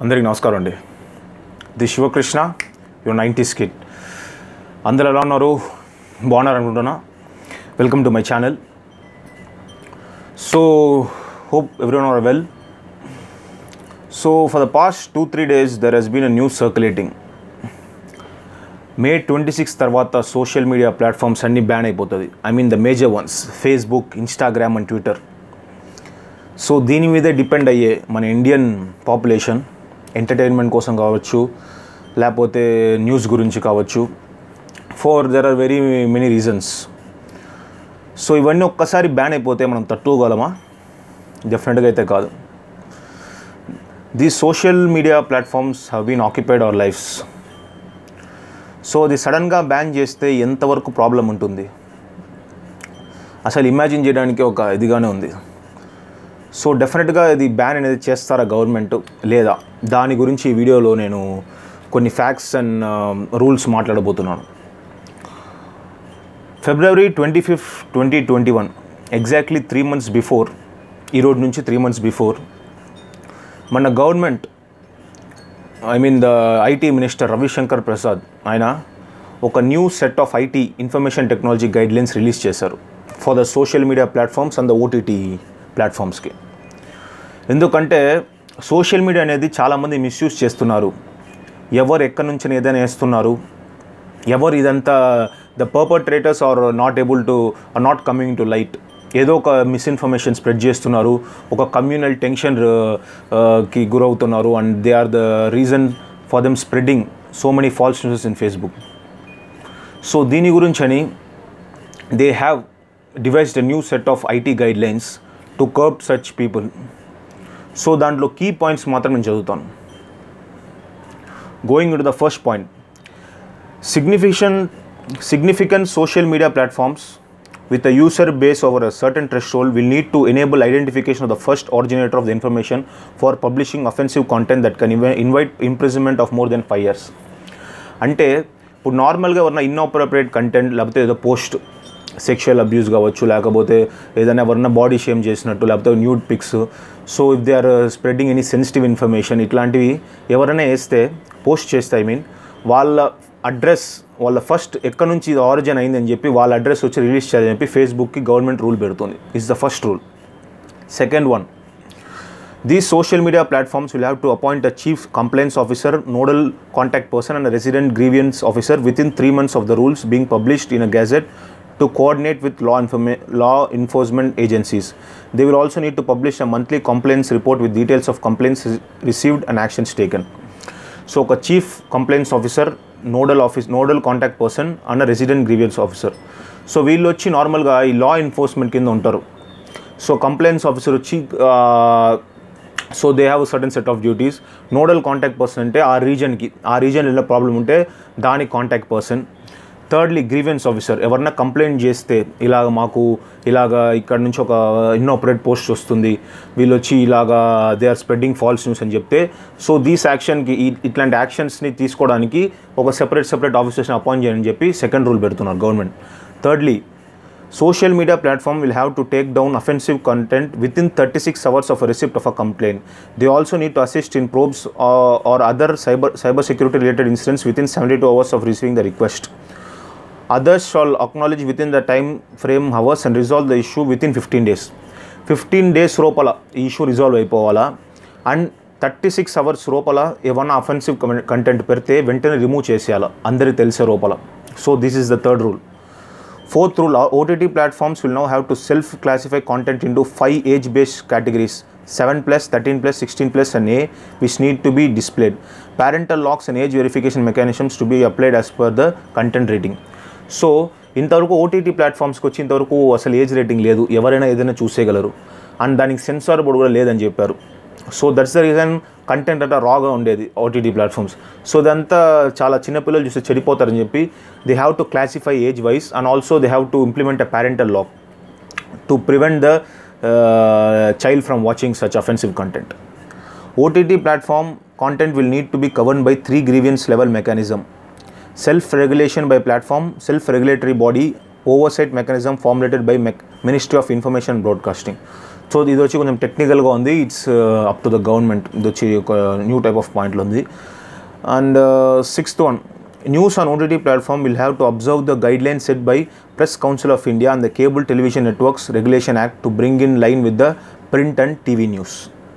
అందరికి నమస్కారం అండి the Sivakrishna your nineties kid అందరు ఎలా ఉన్నారు బాగున్నారు అనుకుంటున్నా welcome to my channel so hope everyone are well so for the past two three days there has been a news circulating May twenty six తర్వాత social media platforms అన్నీ ban అయిపోతుంది I mean the major ones Facebook Instagram and Twitter so దీని మీదే depend అయ్యే మన Indian population entertainment కోసం కావచ్చు లేకపోతే న్యూస్ గురించి కావచ్చు for there are very many reasons so ఇవన్నీ ఒక్కసారి బ్యాన్ అయిపోతే మనం తట్టుకోగలమా డెఫినెట్గా అయితే కాదు the social media platforms have been occupied our lifes so అది సడన్గా బ్యాన్ చేస్తే ఎంతవరకు ప్రాబ్లం ఉంటుంది అసలు ఇమాజిన్ చేయడానికి ఒక ఇదిగానే ఉంది సో డెఫినెట్గా ఇది బ్యాన్ అనేది చేస్తారా గవర్నమెంట్ లేదా దాని గురించి ఈ వీడియోలో నేను కొన్ని ఫ్యాక్ట్స్ అండ్ రూల్స్ మాట్లాడబోతున్నాను February twenty fifth twenty twenty one exactly three months before ఈ రోజు నుంచి త్రీ మంత్స్ బిఫోర్ మన government I mean the IT minister Ravishankar Prasad ఆయన ఒక new set of IT information technology guidelines release చేశారు for the social media platforms and the OTT ప్లాట్ఫామ్స్కి ఎందుకంటే social media అనేది చాలామంది మిస్యూజ్ చేస్తున్నారు ఎవరు ఎక్కడి నుంచి ఏదైనా వేస్తున్నారు ఎవరు ఇదంతా the perpetrators are not able to are not coming to light ఏదో ఒక మిస్ఇన్ఫర్మేషన్ స్ప్రెడ్ చేస్తున్నారు ఒక కమ్యూనల్ టెన్షన్ కి గురవుతున్నారు and they are the reason for them spreading so many false newses in Facebook so దీని గురించి అని they have devised a new set of IT guidelines to curb such people so దాంట్లో key points మాత్రం నేను చదువుతాను going to the first point significant significant social media platforms with a user base over a certain threshold will need to enable identification of the first originator of the information for publishing offensive content that can inv- invite imprisonment of more than five years అంటే ఇప్పుడు నార్మల్గా ఎవరన్నా inappropriate content లేకపోతే ఏదో post sexual abuse కావచ్చు లేకపోతే ఏదైనా ఎవరన్నా బాడీ షేమ్ చేసినట్టు లేకపోతే nude pics so if they are spreading any sensitive information ఇట్లాంటివి ఎవరైనా వేస్తే పోస్ట్ చేస్తే ఐ మీన్ వాళ్ళ అడ్రస్ వాళ్ళ ఫస్ట్ ఎక్కడ నుంచి ఇది ఆరిజిన్ అయిందని చెప్పి వాళ్ళ అడ్రస్ వచ్చి రిలీజ్ చేయాలని చెప్పి ఫేస్బుక్కి గవర్నమెంట్ రూల్ పెడుతుంది is the first rule second one These social media platforms will have to appoint a chief complaints officer, nodal contact person, and a resident grievance officer within three months of the rules being published in a gazette to coordinate with law, informa- law enforcement agencies. They will also need to publish a monthly complaints report with details of complaints received and actions taken. So ఒక chief complaints officer nodal office nodal contact person and resident grievance officer so వీళ్ళు వచ్చి నార్మల్గా ఈ law enforcement కింద ఉంటారు so complaints officer వచ్చి so they have certain set of duties nodal contact person అంటే ఆ రీజన్కి ఆ రీజన్ ఏదైనా ప్రాబ్లం ఉంటే దానికి contact person thirdly grievance officer ఎవరన్నా కంప్లైంట్ చేస్తే ఇలాగ మాకు ఇలాగ ఇక్కడ నుంచి ఒక ఇన్నోపరేట్ పోస్ట్ వస్తుంది వీళ్ళు వచ్చి ఇలాగా they are spreading false news అని చెప్తే సో దీస్ యాక్షన్కి ఇట్లాంటి యాక్షన్స్ని తీసుకోవడానికి ఒక సెపరేట్ సెపరేట్ ఆఫీసర్స్ని అపాయింట్ చేయని చెప్పి సెకండ్ రూల్ పెడుతున్నారు government thirdly social media platform will have to take down offensive content within 36 hours of a receipt of a complaint they also need to assist in probes or, or other cyber cyber security related incidents within 72 hours of receiving the request others shall acknowledge within the time frame hours and resolve the issue within 15 days 15 days లోపల ఈ issue resolve అయిపోవాలా and thirty six hours లోపల ఏమన్నా offensive content పెడితే వెంటనే remove చేసేయాలి అందరికి తెలిసే లోపల so this is the third rule Fourth rule OTT platforms will now have to self classify content into five age based categories 7 plus, 13 plus, 16 plus, and A, which need to be displayed. Parental locks and age verification mechanisms to be applied as per the content rating. So ఇంతవరకు OTT ప్లాట్ఫామ్స్కి వచ్చి ఇంతవరకు అసలు age rating లేదు ఎవరైనా ఏదైనా చూసేయగలరు and దానికి సెన్సార్ బోర్డు కూడా లేదని చెప్పారు so that's the reason content అంతా రాగా ఉండేది ఓటీటీ ప్లాట్ఫామ్స్ సో ఇదంతా చాలా చిన్నపిల్లలు చూస్తే చెడిపోతారని చెప్పి they have to classify age wise and also they have to implement a parental lock to prevent the child from watching such offensive content OTT platform content will need to be governed by three grievance level mechanism self regulation by platform self regulatory body oversight mechanism formulated by Mec- ministry of information and broadcasting so ఇది వచ్చి కొంచెం టెక్నికల్గా ఉంది it's up to the government ఇది వచ్చి ఒక new type of పాయింట్లో ఉంది and sixth one news on OTT platform will have to observe the guideline set by Press Council of India and the cable television networks regulation act to bring in line with the print and TV news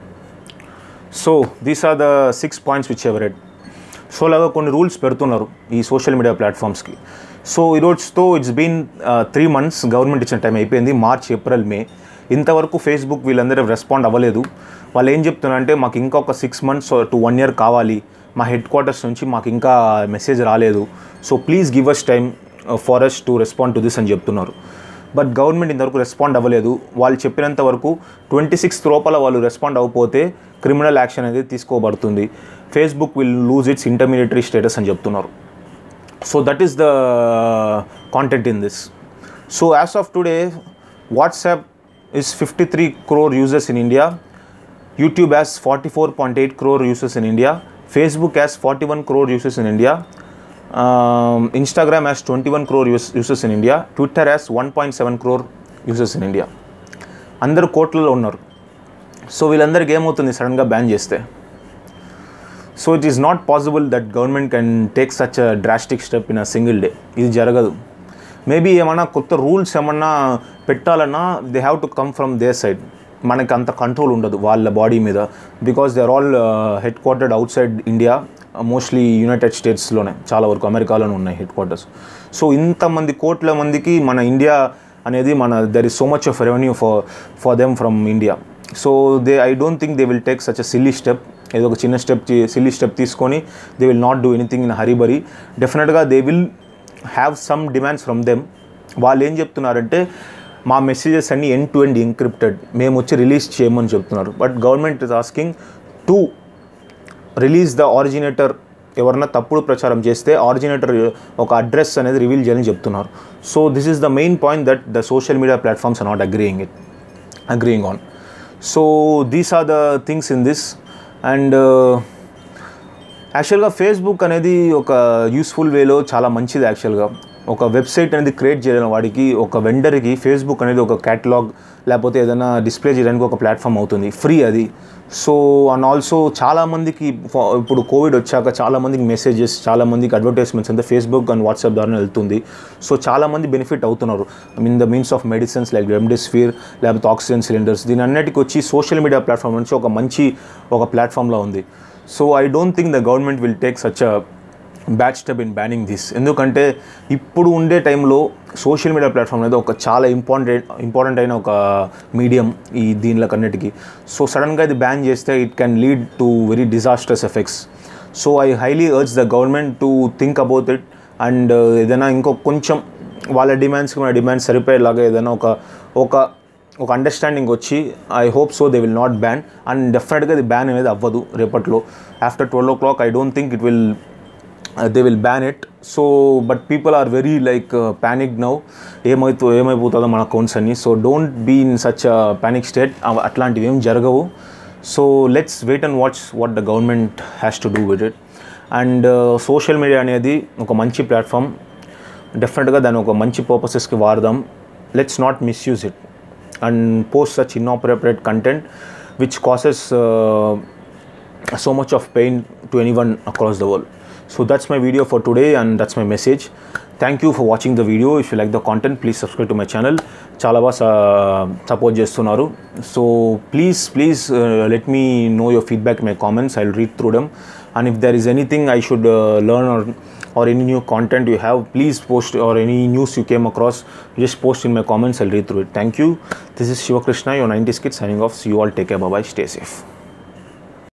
so these are the six points which ever read so లాగా కొన్ని rules పెడుతున్నారు ఈ social media ప్లాట్ఫామ్స్కి so ఈరోజుతో it's been three months government ఇచ్చిన time అయిపోయింది March April May ఇంతవరకు Facebook వీళ్ళందరూ రెస్పాండ్ అవ్వలేదు వాళ్ళు ఏం చెప్తున్నారంటే మాకు ఇంకా ఒక six months to one year కావాలి మా హెడ్ క్వార్టర్స్ నుంచి మాకు ఇంకా మెసేజ్ రాలేదు so please give us time for us to respond to this అని చెప్తున్నారు బట్ గవర్నమెంట్ ఇంతవరకు రెస్పాండ్ అవ్వలేదు వాళ్ళు చెప్పినంత వరకు ట్వంటీ సిక్స్త్ లోపల వాళ్ళు రెస్పాండ్ అవ్వకపోతే క్రిమినల్ యాక్షన్ అనేది తీసుకోబడుతుంది Facebook will lose its intermediary status అని చెప్తున్నారు so that is the content in this so as of today WhatsApp is 53 crore users in India. YouTube has 44.8 crore users in India. Facebook has 41 crore users in India. Um, Instagram has 21 crore us- users in India. Twitter has 1.7 crore users in India. అందరు కోట్లలో ఉన్నారు so వీళ్ళందరికీ ఏమవుతుంది సడన్గా ban చేస్తే so it is not possible that government can take such a drastic step in a single day ఇది జరగదు maybe ఏమన్నా కొత్త రూల్స్ ఏమన్నా పెట్టాలన్నా they have to come from they side మనకి అంత కంట్రోల్ ఉండదు వాళ్ళ బాడీ మీద because they are all head quartered outside India mostly United స్టేట్స్లోనే చాలా వరకు అమెరికాలోనే ఉన్నాయి హెడ్ క్వార్టర్స్ సో ఇంతమంది కోట్ల మందికి మన ఇండియా అనేది మన there is so much of revenue for for them from India so they I don't think they will take such a silly step ఏదో ఒక చిన్న స్టెప్ సిల్లీ స్టెప్ తీసుకొని they will not do anything in hurry burry డెఫినెట్గా they will have some demands from them వాళ్ళు ఏం చెప్తున్నారంటే మా messages అన్ని ఎండ్ టు ఎండ్ ఎంక్రిప్టెడ్ మేము వచ్చి రిలీజ్ చేయమని చెప్తున్నారు but government is asking to release the originator ఎవరన్నా తప్పుడు ప్రచారం చేస్తే ఆరిజినేటర్ ఒక అడ్రస్ అనేది రివీల్ చేయాలని చెప్తున్నారు so this is the main point that the social media platforms are not agreeing it agreeing on so these are the things in this and యాక్చువల్గా Facebook అనేది ఒక యూస్ఫుల్ వేలో చాలా మంచిది యాక్చువల్గా ఒక వెబ్సైట్ అనేది క్రియేట్ చేయడం వాడికి ఒక వెండర్కి ఫేస్బుక్ అనేది ఒక క్యాటలాగ్ లేకపోతే ఏదైనా డిస్ప్లే చేయడానికి ఒక ప్లాట్ఫామ్ అవుతుంది ఫ్రీ అది సో అండ్ ఆల్సో చాలామందికి ఇప్పుడు కోవిడ్ వచ్చాక చాలామందికి మెసేజెస్ చాలామందికి అడ్వర్టైజ్మెంట్స్ అంతా ఫేస్బుక్ అండ్ వాట్సాప్ ద్వారా వెళ్తుంది సో చాలామంది బెనిఫిట్ అవుతున్నారు mean the means of medicines like remdesivir లేకపోతే ఆక్సిజన్ సిలిండర్స్ దీని అన్నిటికి వచ్చి సోషల్ మీడియా ప్లాట్ఫామ్ నుంచి ఒక మంచి ఒక ప్లాట్ఫామ్లో ఉంది so I don't think the government will take such a bad step in banning this ఎందుకంటే ఇప్పుడు ఉండే టైంలో సోషల్ మీడియా ప్లాట్ఫామ్ అనేది ఒక చాలా ఇంపార్టెంట్ ఇంపార్టెంట్ అయిన ఒక మీడియం ఈ దీనిలకన్నిటికీ సో సడన్గా ఇది బ్యాన్ చేస్తే it can lead to very disasters effects so I highly urge the government to think about it and ఏదైనా ఇంకో కొంచెం వాళ్ళ డిమాండ్స్కి మన డిమాండ్స్ సరిపోయేలాగా ఏదైనా ఒక ఒక ఒక అండర్స్టాండింగ్ వచ్చి I hope so they will not ban and డెఫినెట్గా ఇది బ్యాన్ అనేది అవ్వదు రేపట్లో after twelve o'clock I don't think it will they will ban it so but people are very like panic now ఏమైతే ఏమైపోతుందో మన accounts అన్ని so don't be in such panic state అట్లాంటివి ఏం జరగవు so let's wait and watch what the government has to do with it and social media అనేది ఒక మంచి ప్లాట్ఫామ్ డెఫినెట్గా దాన్ని ఒక మంచి పర్పసెస్కి వాడదాం let's not misuse it and post such inoperated content which causes so much of pain to anyone across the world so that's my video for today and that's my message thank you for watching the video if you like the content please subscribe to my channel చాలా బాగా support చేస్తున్నారు so please please let me know your feedback my comments I read through them and if there is anything I should learn or or any new content you have please post or any news you came across just post in my comments i'll read through it thank you this is shiva krishna your 90s kid signing off see you all take care bye bye stay safe